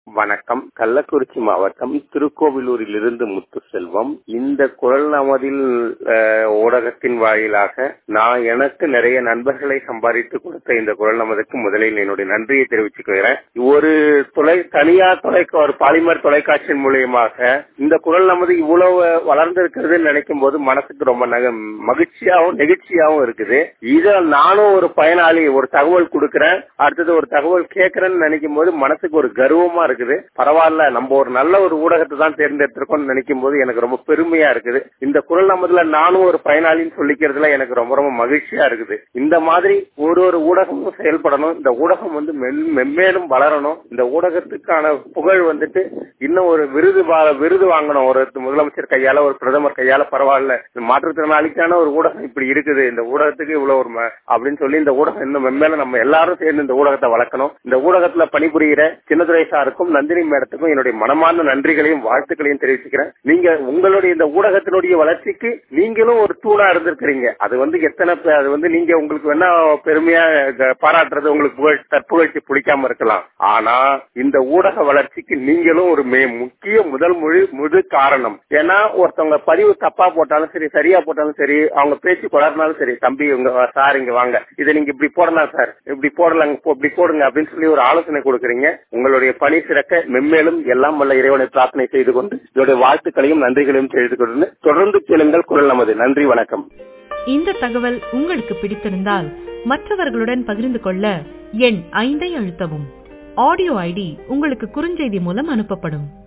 வணக்கம் கள்ளக்குறிச்சி மாவட்டம் திருக்கோவிலூரிலிருந்து முத்துசெல்வம் இந்த குரல் நமதில் அஹ், ஊடகத்தின் வாயிலாக நான் எனக்கு நிறைய நண்பர்களை சம்பாதித்து கொடுத்த இந்த குரல் நமதுக்கு முதலில் என்னுடைய நன்றியை தெரிவிச்சுக்கிறேன் ஒரு தொலை தனியார் தொலைக்க ஒரு பாலிமர் தொலைக்காட்சியின் மூலியமாக இந்த குரல் நமது இவ்வளவு வளர்ந்திருக்கிறதுன்னு நினைக்கும் போது மனசுக்கு ரொம்ப நக- மகிழ்ச்சியாவும் நெகிழ்ச்சியாவும் இருக்குது இத நானும் ஒரு பயனாளி ஒரு தகவல் கொடுக்கிறேன் அடுத்தது ஒரு தகவல் கேட்கறேன்னு நினைக்கும் போது மனசுக்கு ஒரு கர்வமா இருக்குது பரவாயில்ல நம்ம ஒரு நல்ல ஒரு ஊடகத்தை தான் தேர்ந்தெடுத்திருக்கோம்னு நினைக்கும் போது எனக்கு ரொம்ப பெருமையா இருக்குது இந்த குரல் நமதுல நானும் ஒரு பயனாளின்னு சொல்லிக்கிறதுல எனக்கு ரொம்ப ரொம்ப மகிழ்ச்சியா இருக்குது இந்த மாதிரி ஒரு ஒரு ஊடகமும் செயல்படணும் இந்த ஊடகம் வந்து மென்- மென்மேலும் வளரணும் இந்த ஊடகத்துக்கான புகழ் வந்துட்டு இன்னும் ஒரு விருது வா- விருது வாங்கணும் ஒரு முதலமைச்சர் கையால ஒரு பிரதமர் கையால பரவாயில்ல இந்த மாற்றுத்திறனாளிக்கான ஒரு ஊடகம் இப்படி இருக்குது இந்த ஊடகத்துக்கு இவ்வளவு ஒரு ம- அப்படின்னு சொல்லி இந்த ஊடகம் இன்னும் மென்மேலும் நம்ம எல்லாரும் சேர்ந்து இந்த ஊடகத்தை வளர்க்கணும் இந்த ஊடகத்துல பணிபுரிகிற சின்னதுரை சாருக்கும் நந்தினி மேடத்துக்கும் என்னுடைய மனமார்ந்த நன்றிகளையும் வாழ்த்துக்களையும் தெரிவிச்சுக்கிறேன் நீங்க உங்களுடைய இந்த ஊடகத்தினுடைய வளர்ச்சிக்கு நீங்களும் ஒரு தூணா இருந்திருக்கிறீங்க அது வந்து எத்தனை பே- அது வந்து நீங்க உங்களுக்கு வேணா பெருமையா க- பாராட்டுறது உங்களுக்கு புகழ் தற்புகழ்ச்சி பிடிக்காம இருக்கலாம் ஆனா இந்த ஊடக வளர்ச்சிக்கு நீங்களும் ஒரு மே- முக்கிய முதல் மொழி முழு காரணம் ஏன்னா ஒருத்தவங்க பதிவு தப்பா போட்டாலும் சரி சரியா போட்டாலும் சரி அவங்க பேச்சு கொடர்னாலும் சரி தம்பி உங்க சார் இங்க வாங்க இதை நீங்க இப்படி போடலாம் சார் இப்படி போடலாம் இப்படி போடுங்க அப்படின்னு சொல்லி ஒரு ஆலோசனை கொடுக்குறீங்க உங்களுடைய பணி சிறக்க மென்மேலும் எல்லாம் வல்ல இறைவனை பிரார்த்தனை செய்து கொண்டு இதோடைய வாழ்த்துக்களையும் நன்றிகளையும் செய்து கொண்டு தொடர்ந்து கேளுங்கள் குரல் நமது நன்றி வணக்கம் இந்த தகவல் உங்களுக்கு பிடித்திருந்தால் மற்றவர்களுடன் பகிர்ந்து கொள்ள எண் ஐந்தை அழுத்தவும் ஆடியோ ஐடி உங்களுக்கு குறுஞ்செய்தி மூலம் அனுப்பப்படும்